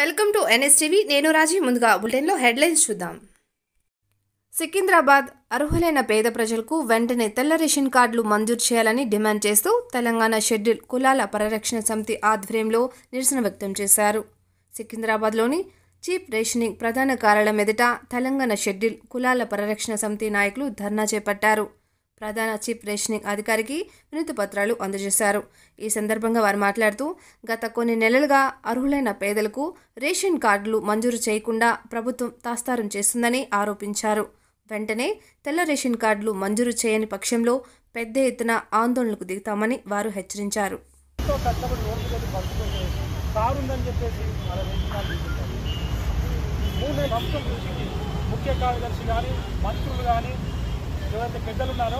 welcome to NSTV నేను రాజీ ముందుగా బులెటిన్లో హెడ్లైన్స్ చూద్దాం సికింద్రాబాద్ అర్హులైన పేద ప్రజలకు వెంటనే తెల్ల రేషన్ కార్డులు మంజూరు చేయాలని డిమాండ్ చేస్తూ తెలంగాణ షెడ్యూల్ కులాల పరిరక్షణ సమితి ఆధ్వర్యంలో నిరసన వ్యక్తం చేశారు సికింద్రాబాద్లోని చీప్ రేషనింగ్ ప్రధాన కార్యాలయం ఎదుట తెలంగాణ షెడ్యూల్ కులాల పరిరక్షణ సమితి నాయకులు ధర్నా చేపట్టారు ప్రధాన చీఫ్ రేషనింగ్ అధికారికి వినతి పత్రాలు అందజేశారు ఈ సందర్భంగా వారు మాట్లాడుతూ గత కొన్ని నెలలుగా అర్హులైన పేదలకు రేషన్ కార్డులు మంజూరు చేయకుండా ప్రభుత్వం తాస్తారం చేస్తుందని ఆరోపించారు వెంటనే తెల్ల రేషన్ కార్డులు మంజూరు చేయని పక్షంలో పెద్ద ఎత్తున ఆందోళనకు దిగుతామని వారు హెచ్చరించారు ఎంతో కష్టపడి ఓపిక కొద్ది పడుతుంటే కారు ఉందని చెప్పేసి మన రేషన్ కార్డు తీసుకుంటారు మూడు నెలల ప్రభుత్వం కృషికి ముఖ్య కార్యదర్శి కానీ మంత్రులు కానీ ఎవరైతే పెద్దలు ఉన్నారో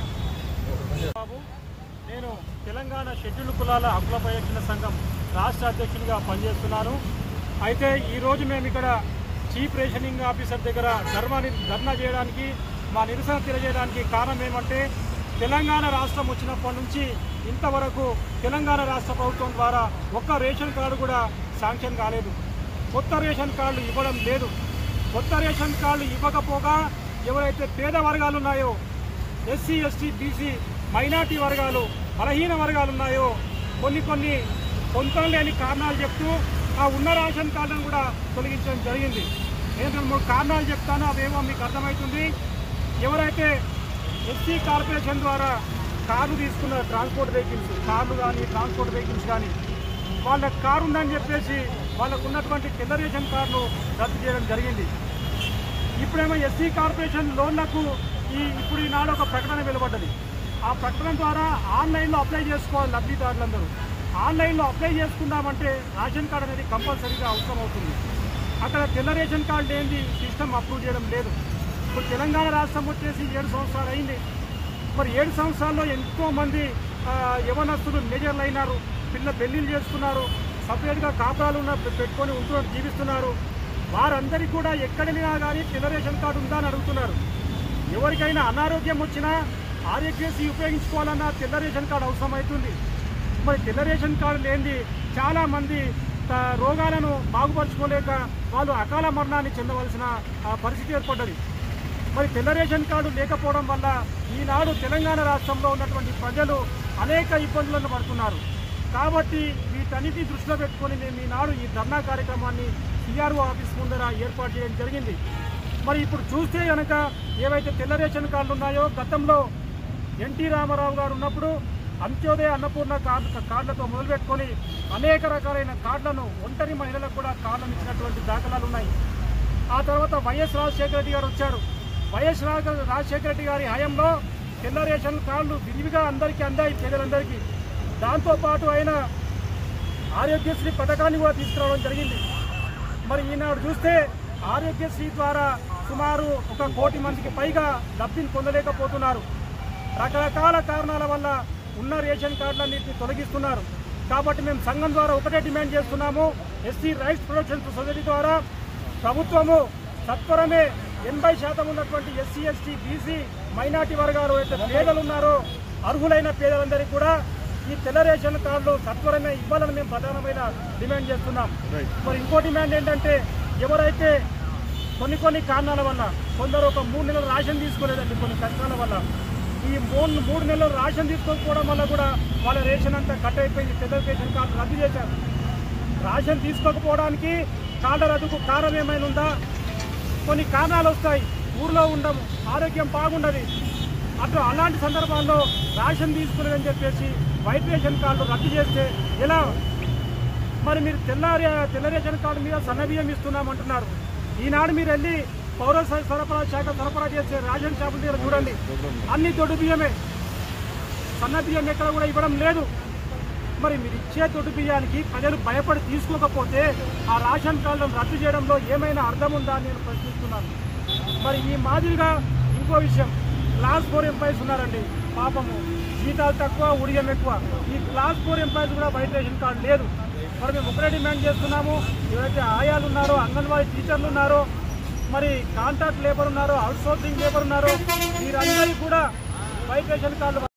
బాబు నేను తెలంగాణ షెడ్యూల్ కులాల హక్కుల పరిరక్షణ సంఘం రాష్ట్ర అధ్యక్షునిగా పనిచేస్తున్నాను అయితే ఈరోజు మేము ఇక్కడ చీఫ్ రేషనింగ్ ఆఫీసర్ దగ్గర ధర్మాని ధర్నా చేయడానికి మా నిరసన తెలియజేయడానికి కారణం ఏమంటే తెలంగాణ రాష్ట్రం వచ్చినప్పటి నుంచి ఇంతవరకు తెలంగాణ రాష్ట్ర ప్రభుత్వం ద్వారా ఒక్క రేషన్ కార్డు కూడా శాంక్షన్ కాలేదు కొత్త రేషన్ కార్డులు ఇవ్వడం లేదు కొత్త రేషన్ కార్డులు ఇవ్వకపోగా ఎవరైతే పేద వర్గాలు ఉన్నాయో ఎస్సీ ఎస్టీ బీసీ మైనార్టీ వర్గాలు బలహీన వర్గాలు ఉన్నాయో కొన్ని కొన్ని పొంతం లేని కారణాలు చెప్తూ ఆ ఉన్న రేషన్ కార్డును కూడా తొలగించడం జరిగింది నేను రెండు మూడు కారణాలు చెప్తాను అవేమో మీకు అర్థమవుతుంది ఎవరైతే ఎస్సీ కార్పొరేషన్ ద్వారా కార్లు తీసుకున్న ట్రాన్స్పోర్ట్ వెహికల్స్ కార్లు కానీ ట్రాన్స్పోర్ట్ వెహికల్స్ కానీ వాళ్ళ కారు ఉందని చెప్పేసి వాళ్ళకు ఉన్నటువంటి తెల్ల రేషన్ కార్డును రద్దు చేయడం జరిగింది ఇప్పుడేమో ఎస్సీ కార్పొరేషన్ లోన్లకు ఈ ఇప్పుడు ఈనాడు ఒక ప్రకటన వెలువడ్డది ఆ ప్రకటన ద్వారా ఆన్లైన్లో అప్లై చేసుకోవాలి లబ్ధిదారులందరూ ఆన్లైన్లో అప్లై చేసుకుందామంటే రేషన్ కార్డు అనేది కంపల్సరీగా అవసరం అవుతుంది అక్కడ తెల్ల రేషన్ కార్డు లేని సిస్టమ్ అప్రూవ్ చేయడం లేదు ఇప్పుడు తెలంగాణ రాష్ట్రం వచ్చేసి ఏడు సంవత్సరాలు అయింది మరి ఏడు సంవత్సరాల్లో ఎంతో మంది ఆ, యవనస్తులు మేజర్లు అయినారు పిల్ల పెళ్లిళ్ళు చేసుకున్నారు సపరేట్గా కాపురాలు ఉన్న పెట్టుకొని ఉంటున్నారు జీవిస్తున్నారు వారందరికీ కూడా ఎక్కడైనా కానీ తెల్ల రేషన్ కార్డు ఉందా అని అడుగుతున్నారు ఎవరికైనా అనారోగ్యం వచ్చినా ఆరోగ్యశ్రీ ఉపయోగించుకోవాలన్నా తెల్ల రేషన్ కార్డు అవసరం అవుతుంది మరి తెల్ల రేషన్ కార్డు లేనిది చాలామంది త- రోగాలను బాగుపరచుకోలేక వాళ్ళు అకాల మరణాన్ని చెందవలసిన ఆ, పరిస్థితి ఏర్పడ్డది మరి తెల్ల రేషన్ కార్డు లేకపోవడం వల్ల ఈనాడు తెలంగాణ రాష్ట్రంలో ఉన్నటువంటి ప్రజలు అనేక ఇబ్బందులను పడుతున్నారు కాబట్టి వీటన్నిటి దృష్టిలో పెట్టుకొని మేము ఈనాడు ఈ ధర్నా కార్యక్రమాన్ని సిఆర్ఓ ఆఫీస్ ముందర ఏర్పాటు చేయడం జరిగింది మరి ఇప్పుడు చూస్తే కనుక ఏవైతే తెల్ల రేషన్ కార్డులు ఉన్నాయో గతంలో ఎన్టీ రామారావు గారు ఉన్నప్పుడు అంత్యోదయ అన్నపూర్ణ కార్డు కార్డులతో మొదలుపెట్టుకొని అనేక రకాలైన కార్డులను ఒంటరి మహిళలకు కూడా కార్డులను ఇచ్చినటువంటి దాఖలాలు ఉన్నాయి ఆ తర్వాత వైఎస్ రాజశేఖర రెడ్డి గారు వచ్చారు వైఎస్ రాజ- రాజశేఖర రెడ్డి గారి హయాంలో తెల్ల రేషన్ కార్డులు విరివిగా అందరికీ అందాయి పేదలందరికీ దాంతోపాటు ఆయన ఆరోగ్యశ్రీ పథకాన్ని కూడా తీసుకురావడం జరిగింది మరి ఈనాడు చూస్తే ఆరోగ్యశ్రీ ద్వారా సుమారు ఒక కోటి మందికి పైగా లబ్ధిని పొందలేకపోతున్నారు రకరకాల కారణాల వల్ల ఉన్న రేషన్ కార్డులన్నింటినీ తొలగిస్తున్నారు కాబట్టి మేము సంఘం ద్వారా ఒకటే డిమాండ్ చేస్తున్నాము ఎస్సీ రైట్స్ ప్రొడక్షన్ సొసైటీ ద్వారా ప్రభుత్వము సత్వరమే ఎనభై శాతం ఉన్నటువంటి ఎస్సీ ఎస్టీ బీసీ మైనార్టీ వర్గాలు అయితే పేదలు ఉన్నారో అర్హులైన పేదలందరికీ కూడా ఈ తెల్ల రేషన్ కార్డులు సత్వరమే ఇవ్వాలని మేము ప్రధానమైన డిమాండ్ చేస్తున్నాం మరి ఇంకో డిమాండ్ ఏంటంటే ఎవరైతే కొన్ని కొన్ని కారణాల వల్ల కొందరు ఒక మూడు నెలలు రేషన్ తీసుకోలేదండి కొన్ని కష్టాల వల్ల ఈ మూడు మూడు నెలలు రేషన్ తీసుకోకపోవడం వల్ల కూడా వాళ్ళ రేషన్ అంతా కట్ అయిపోయింది పెద్ద రేషన్ కార్డు రద్దు చేశారు రేషన్ తీసుకోకపోవడానికి కార్డు రద్దుకు కారణం ఏమైనా ఉందా కొన్ని కారణాలు వస్తాయి ఊర్లో ఉండము ఆరోగ్యం బాగుండదు అటు అలాంటి సందర్భాల్లో రేషన్ తీసుకునేదని చెప్పేసి వైట్ రేషన్ కార్డు రద్దు చేస్తే ఎలా మరి మీరు తెల్లారి తెల్ల రేషన్ కార్డు మీద సన్నబియ్యం ఇస్తున్నామంటున్నారు ఈనాడు మీరు వెళ్ళి పౌర స- సరఫరా శాఖ సరఫరా చేసే రేషన్ షాపుల దగ్గర చూడండి అన్ని దొడ్డు బియ్యమే సన్న బియ్యం ఎక్కడ కూడా ఇవ్వడం లేదు మరి మీరు ఇచ్చే దొడ్డు బియ్యానికి ప్రజలు భయపడి తీసుకోకపోతే ఆ రేషన్ కార్డులను రద్దు చేయడంలో ఏమైనా అర్థం ఉందా అని నేను ప్రశ్నిస్తున్నాను మరి ఈ మాదిరిగా ఇంకో విషయం క్లాస్ ఫోర్ ఎంప్లాయీస్ ఉన్నారండి పాపము జీతాలు తక్కువ ఉడియం ఎక్కువ ఈ క్లాస్ ఫోర్ ఎంప్లాయీస్ కూడా వైట్ రేషన్ కార్డు లేదు మరి మేము ఒకటే డిమాండ్ చేస్తున్నాము ఎవరైతే ఆయాలు ఉన్నారో అంగన్వాడీ టీచర్లు ఉన్నారో మరి కాంట్రాక్ట్ లేబర్ ఉన్నారో అవుట్ సోర్సింగ్ లేబర్ ఉన్నారో వీరందరికీ కూడా వైట్ రేషన్ కార్డు